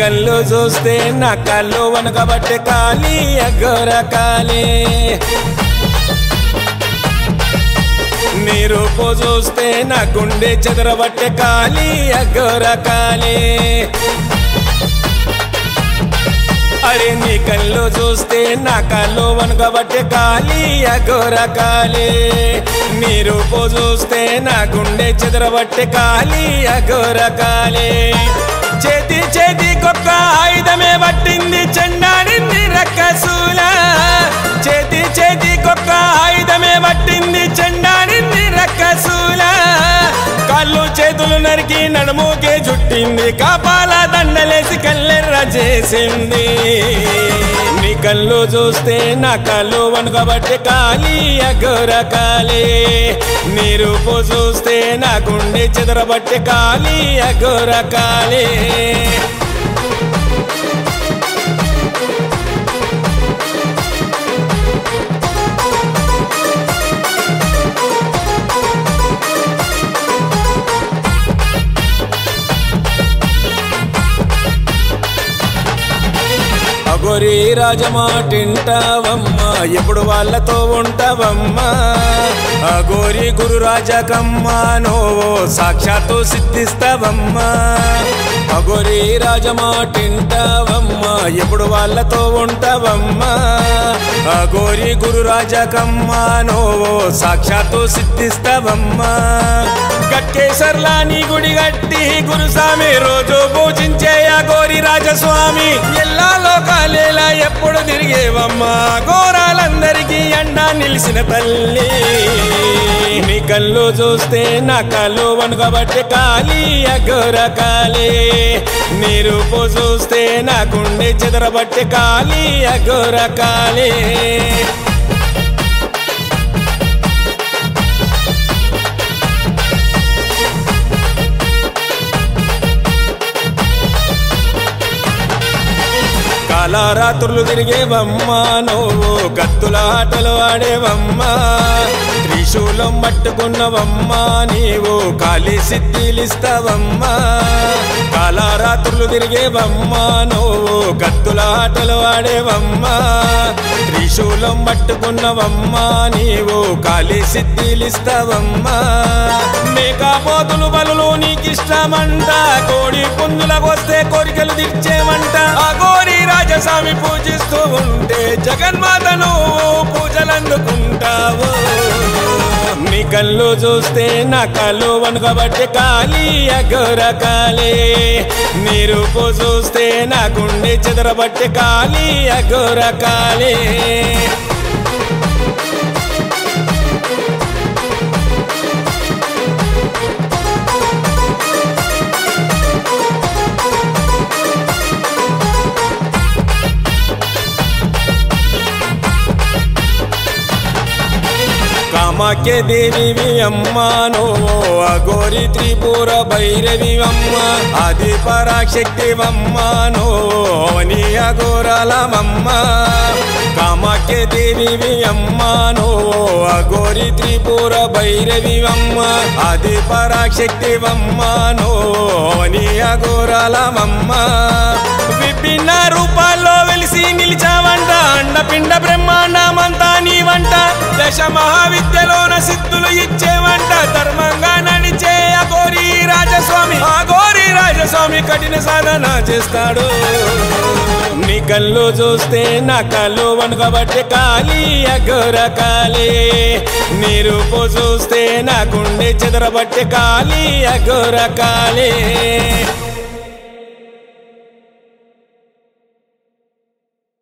కళ్ళు చూస్తే నా కళ్ళు వనకబట్టే కాలి అఘోర కాలి నీ రూపు చూస్తే నా గుండె చెదరబట్టే కాలి అఘోర కాలి అరే నీ కళ్ళు చూస్తే నా కళ్ళు వనకబట్టే కాలి అఘోర కాలి నీ రూపు చూస్తే నా గుండె చెదరబట్టే కాలి అఘోర కాలి చేతి చేతి కొక్క ఆయుధమే పట్టింది చెండాడింది రక్కసూల చేతి చేతి కొక్క ఆయుధమే పట్టింది చెండాడింది రక్కసూల కళ్ళు చేతులు నరికి నడుముకే చుట్టింది కాపాల దండలేసి కల్లెర్ర చేసింది నీ కళ్ళు చూస్తే నా కళ్ళు వనుకబట్టి కాలి అఘోర కాలి నీ రూపు చూస్తే నా గుండె చెదరబట్టి కాలి అఘోర కాలి అగోరి రాజమాటింటావమ్మా ఎప్పుడు వాళ్ళతో ఉంటావమ్మా అగోరి గురు రాజకమ్మా నువ్వు సాక్షాత్తు సిద్ధిస్తావమ్మా అగోరి రాజమాటింటావమ్మా ఎప్పుడు వాళ్ళతో ఉంటావమ్మా అగోరి గురు రాజకమ్మా నువ్వు సాక్షాత్తు సిద్ధిస్తావమ్మా గట్కేసర్లా నీ గుడి గట్టి గురుస్వామి రోజు పూజించే అగోరి రాజస్వామి ఎల్లా లోకాలేలా ఎప్పుడు తిరిగేవమ్మా ఘోరాలందరికీ ఎండా నిలిసిన తల్లి నీ కళ్ళు చూస్తే నా కళ్ళు వనుకబట్టి కాలి అఘోర కాలి నీ రూపు చూస్తే నా గుండె చెదరబట్టి కాలి అఘోర కాలి కాలారాత్రులు తిరిగేవమ్మా నువ్వు కత్తుల ఆటలు ఆడేవమ్మా త్రిశూలం పట్టుకున్నవమ్మా నీవు కాలి సిద్ధిలిస్తావమ్మా కాలారాత్రులు తిరిగేవమ్మా నువ్వు కత్తుల ఆటలు ఆడేవమ్మా త్రిశూలం పట్టుకున్నవమ్మా నీవు కాలి సిద్ధిలిస్తావమ్మా మేకపోతులు బలులు నీకిష్టమంట కోడి పుంజులకొస్తే కోరికలు తీర్చేమంట ఆ గోరి రాజస్వామి పూజిస్తూ ఉంటే జగన్మాతను పూజలందుకుంటావు నీ కళ్ళు చూస్తే నా కళ్ళు వనుకబట్టి కాలి అఘోర కాలి నీ రూపు చూస్తే నా గుండె చెదరబట్టి కాలి అఘోర కాలి కామాఖ్య దేవివి అమ్మా నువ్వు అఘోరి త్రిపుర భైరవి అమ్మ ఆది పరాశక్తివమ్మా నువ్వు అవని అఘోరాలమమ్మ కామాఖ్య దేవివి అమ్మా నువ్వు అఘోరి త్రిపుర భైరవి అమ్మ ఆది పరాశక్తివమ్మా నువ్వు అవని అఘోరాలమమ్మ విభిన్న రూపాల్లో వెలిసి నిలిచావంట అండపిండ బ్రహ్మాండమంతా నీవంట దశ మహావిద్యలోన సిద్ధులు ఇచ్చేవంట ధర్మంగా నడిచే అఘోరి రాజస్వామి అఘోరి రాజస్వామి కఠిన సాధన చేస్తాడు నీ కళ్ళు చూస్తే నా కళ్ళు వనుకబట్టి కాలి అఘోర కాలి నీ రూపు చూస్తే నా గుండె చెదరబట్టి కాలి అఘోర కాలి